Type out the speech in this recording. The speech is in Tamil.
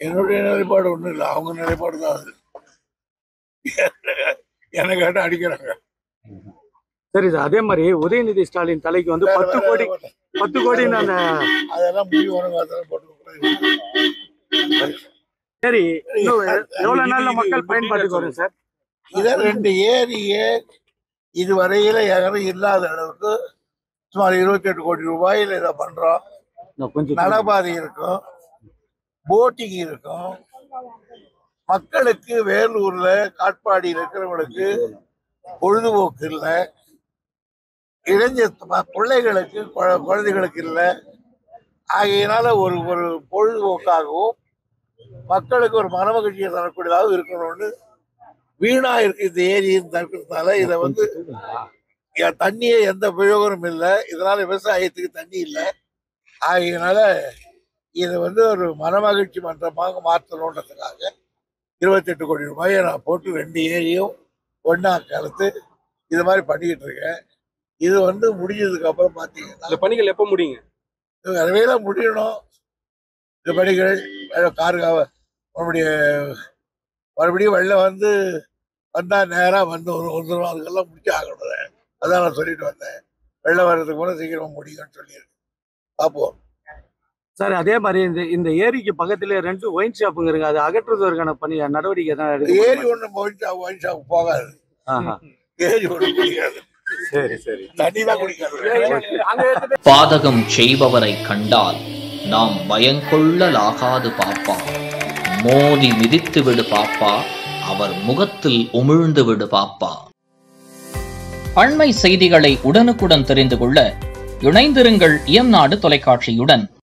என்னுடைய நிலைப்பாடு ஒன்றும் இல்லை அவங்க நிலைப்பாடு தான் அது என்ன கேட்டால் அடிக்கிறாங்க சரி சார் அதே மாதிரி உதயநிதி ஸ்டாலின் தலைக்கு வந்து வேற, பத்து வேற, கோடி வேற. பத்து கோடின்னு அந்த அதெல்லாம் முடிவு வரவங்க அதெல்லாம் போட்டு சரி இன்னும் எவ்வளவு நாள்ல மக்கள் பயன்பாட்டுக்கு வரும் சார் இதை ரெண்டு ஏரியே இதுவரையில யாரும் இல்லாத அளவுக்கு சுமார் இருபத்தி எட்டு கோடி ரூபாயில் இதை பண்றோம் இன்னும் கொஞ்சம் நடைபாதை இருக்கும் போட்டிங் இருக்கும் மக்களுக்கு வேலூர்ல காட்பாடி இருக்கிறவங்களுக்கு பொழுதுபோக்கு இல்லை இளைஞர் ம- பிள்ளைகளுக்கு குழ- குழந்தைகளுக்கு இல்லை ஆகையினால ஒரு ஒரு பொழுதுபோக்காகவும் மக்களுக்கு ஒரு மனமகிழ்ச்சியை தரக்கூடியதாகவும் இருக்கணும்னு வீணா இருக்கு இந்த ஏரியின் தடுக்கிறதுனால இதை வந்து எ- தண்ணியே எந்த பிரயோகமும் இல்லை இதனால விவசாயத்துக்கு தண்ணி இல்லை ஆகையினால இதை வந்து ஒரு மனமகிழ்ச்சி மன்றமாக மாற்றணுன்றதுக்காக இருபத்தெட்டு கோடி ரூபாயை நான் போட்டு ரெண்டு ஏரியும் ஒண்ணா கலந்து இது மாதிரி பண்ணிக்கிட்டு இருக்கேன் இது வந்து முடிஞ்சதுக்கு அப்புறம் பார்த்தீங்கன்னா இந்த பணிகள் எப்ப முடியுங்க இது விரைவில முடியணும் இந்த பணிகள் காருக்காக மறுபடியும் மறுபடியும் வெளில வந்து வந்தா நேரா வந்து ஒரு வந்துடும் அதுக்கெல்லாம் முடிச்சு ஆகணும் அதான் நான் சொல்லிட்டு வந்தேன் வெளில வர்றதுக்கு கூட சீக்கிரமா முடியும்னு சொல்லியிருக்கேன் பார்ப்போம் சார் அதே மாதிரி இந்த இந்த ஏரிக்கு பக்கத்துல ரெண்டு ஒயின் ஷாப்புங்க இருக்கு அதை அகற்றுவதற்கான பணி நடவடிக்கை தான் இந்த எடுக்க ஏரி ஒண்ணு ஒயின் ஷாப் ஒயின் ஷாப் போகாது ஆஹா. ஏரி ஒண்ணு குடிக்காது சரி சரி தண்ணி தான் குடிக்காது பாதகம் செய்பவரை கண்டால் நாம் பயங்கொள்ளலாகாது பாப்பா மோதி மிதித்து விடு பாப்பா அவர் முகத்தில் உமிழ்ந்து விடு பாப்பா அண்மை செய்திகளை உடனுக்குடன் தெரிந்து கொள்ள இணைந்திருங்கள் இயம்நாடு தொலைக்காட்சியுடன்